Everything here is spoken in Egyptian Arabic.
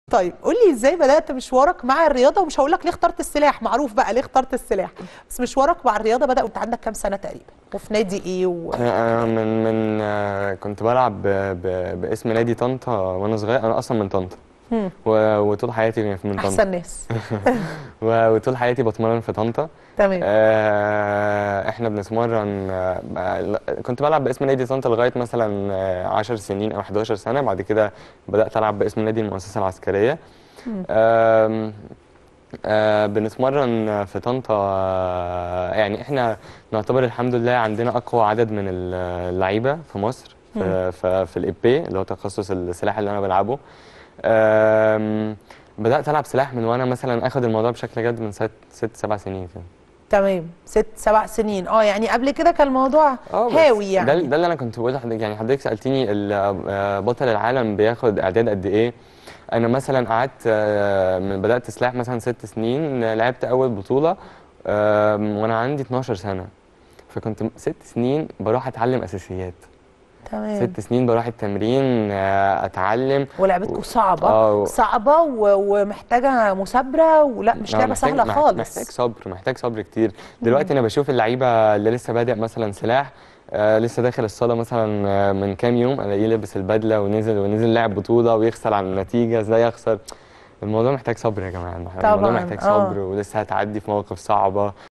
طيب قول لي ازاي بدات مشوارك مع الرياضه ومش هقول لك ليه اخترت السلاح معروف بقى ليه اخترت السلاح بس مشوارك مع الرياضه بدا وانت عندك كام سنه تقريبا وفي نادي ايه و... انا من من آه، كنت بلعب ب... ب... باسم نادي طنطا وانا صغير انا اصلا من طنطا مم. و... وطول حياتي من طنطا احسن ناس و... وطول حياتي بتمرن في طنطا تمام آه، احنا بنتمرن آه، ب- كنت بلعب باسم نادي طنطا لغايه مثلا آه، 10 سنين او 11 سنه بعد كده بدات العب باسم نادي المؤسسه العسكريه آم، آه، بنتمرن في طنطا آه، يعني احنا نعتبر الحمد لله عندنا اقوى عدد من اللعيبه في مصر في, في, في الابي اللي هو تخصص السلاح اللي انا بلعبه آم، بدات العب سلاح من وانا مثلا اخد الموضوع بشكل جد من ست ست سبع سنين كده تمام ست سبع سنين اه يعني قبل كده كان الموضوع اه بس هاوي ده, يعني ده اللي انا كنت بقول لحضرتك يعني حضرتك سالتيني ال- آه، بطل العالم بياخد اعداد قد ايه انا مثلا قعدت آه، من بدات سلاح مثلا ست سنين آه، لعبت اول بطوله آم، وانا عندي 12 سنه فكنت م- ست سنين بروح اتعلم اساسيات تمام ست سنين بروح التمرين آه، اتعلم ولعبتكم صعبه آه. صعبه و... ومحتاجه مثابره ولا مش آه، لعبه محتاج- سهله مح- خالص محتاج صبر محتاج صبر كتير دلوقتي انا بشوف اللعيبه اللي لسه بادئ مثلا سلاح آه لسه داخل الصاله مثلا آه، من كام يوم الاقيه لابس البدله ونزل ونزل لعب بطوله ويخسر على النتيجه ازاي يخسر الموضوع محتاج صبر يا جماعه الموضوع طبعاً، محتاج آه. صبر ولسه هتعدي في مواقف صعبه